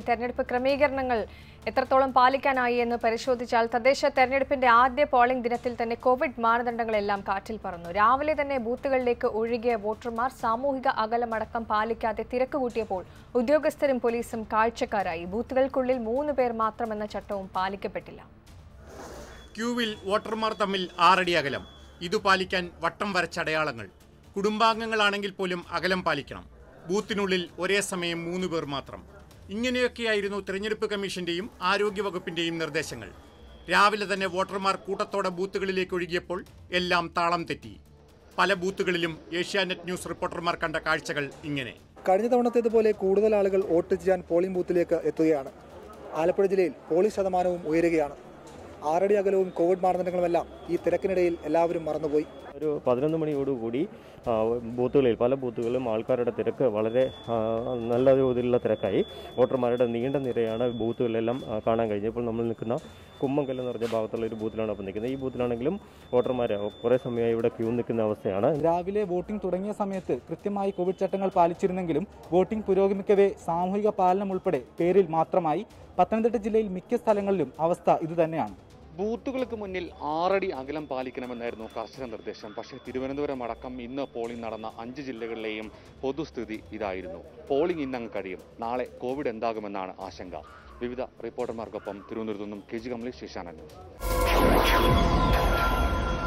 തെരഞ്ഞെടുപ്പ് ക്രമീകരണങ്ങൾ എത്രത്തോളം പാലിക്കാനായി എന്ന് പരിശോധിച്ചാൽ തദ്ദേശ തെരഞ്ഞെടുപ്പിന്റെ ആദ്യ പോളിംഗ് ദിനത്തിൽ തന്നെ കോവിഡ് മാനദണ്ഡങ്ങളെല്ലാം കാറ്റിൽ പറന്നു രാവിലെ തന്നെ ബൂത്തുകളിലേക്ക് ഒഴുകിയ വോട്ടർമാർ സാമൂഹിക അകലമടക്കം പാലിക്കാതെ തിരക്ക് കൂട്ടിയപ്പോൾ ഉദ്യോഗസ്ഥരും പോലീസും കാഴ്ചക്കാരായി ബൂത്തുകൾക്കുള്ളിൽ മൂന്ന് പേർ മാത്രമെന്ന ചട്ടവും പാലിക്കപ്പെട്ടില്ല ക്യൂവിൽ വോട്ടർമാർ തമ്മിൽ ആറടി അകലം ഇതു പാലിക്കാൻ വട്ടം വരച്ച അടയാളങ്ങൾ കുടുംബാംഗങ്ങളാണെങ്കിൽ പോലും അകലം പാലിക്കണം ബൂത്തിനുള്ളിൽ ഒരേ സമയം മൂന്ന് പേർ മാത്രം ഇങ്ങനെയൊക്കെയായിരുന്നു തിരഞ്ഞെടുപ്പ് കമ്മീഷന്റെയും ആരോഗ്യവകുപ്പിന്റെയും നിർദ്ദേശങ്ങൾ രാവിലെ തന്നെ വോട്ടർമാർ കൂട്ടത്തോടെ ബൂത്തുകളിലേക്ക് ഒഴുകിയപ്പോൾ എല്ലാം താളം തെറ്റി പല ബൂത്തുകളിലും ഏഷ്യാനെറ്റ് ന്യൂസ് റിപ്പോർട്ടർമാർ കണ്ട കാഴ്ചകൾ ഇങ്ങനെ കഴിഞ്ഞ തവണത്തേതുപോലെ കൂടുതൽ ആളുകൾ വോട്ട് ചെയ്യാൻ പോളിംഗ് ബൂത്തിലേക്ക് എത്തുകയാണ് ആലപ്പുഴ ജില്ലയിൽ പോളിംഗ് ശതമാനവും ഉയരുകയാണ് ആറടി അകലവും കോവിഡ് മാനദണ്ഡങ്ങളുമെല്ലാം ഈ തിരക്കിനിടയിൽ എല്ലാവരും മറന്നുപോയി ഒരു പതിനൊന്ന് മണിയോടുകൂടി ആ, ബൂത്തുകളിൽ പല ബൂത്തുകളിലും ആൾക്കാരുടെ തിരക്ക് വളരെ ആ, നല്ല തോതിലുള്ള തിരക്കായി വോട്ടർമാരുടെ നീണ്ട നിരയാണ് ബൂത്തുകളിലെല്ലാം ആ, കാണാൻ കഴിഞ്ഞത് ഇപ്പോൾ നമ്മൾ നിൽക്കുന്ന കുമ്മങ്കൽ എന്ന് പറഞ്ഞ ഭാഗത്തുള്ള ഒരു ബൂത്തിലാണ് ഇപ്പോൾ നിൽക്കുന്നത് ഈ ബൂത്തിലാണെങ്കിലും വോട്ടർമാർ കുറേ സമയമായി ഇവിടെ ക്യൂ നിൽക്കുന്ന അവസ്ഥയാണ് രാവിലെ വോട്ടിംഗ് തുടങ്ങിയ സമയത്ത് കൃത്യമായി കോവിഡ് ചട്ടങ്ങൾ പാലിച്ചിരുന്നെങ്കിലും വോട്ടിംഗ് പുരോഗമിക്കവേ സാമൂഹിക പാലനം ഉൾപ്പെടെ പേരിൽ മാത്രമായി പത്തനംതിട്ട ജില്ലയിൽ മിക്ക സ്ഥലങ്ങളിലും അവസ്ഥ ഇതുതന്നെയാണ് ബൂത്തുകൾക്ക് മുന്നിൽ ആറടി അകലം പാലിക്കണമെന്നായിരുന്നു കർശന നിർദ്ദേശം പക്ഷേ തിരുവനന്തപുരം അടക്കം ഇന്ന് പോളിംഗ് നടന്ന അഞ്ച് ജില്ലകളിലെയും പൊതുസ്ഥിതി ഇതായിരുന്നു പോളിംഗ് ഇന്നങ്ങ് കഴിയും നാളെ കോവിഡ് എന്താകുമെന്നാണ് ആശങ്ക വിവിധ റിപ്പോർട്ടർമാർക്കൊപ്പം തിരുവനന്തപുരത്തു നിന്നും K G Kamalesh Asianet news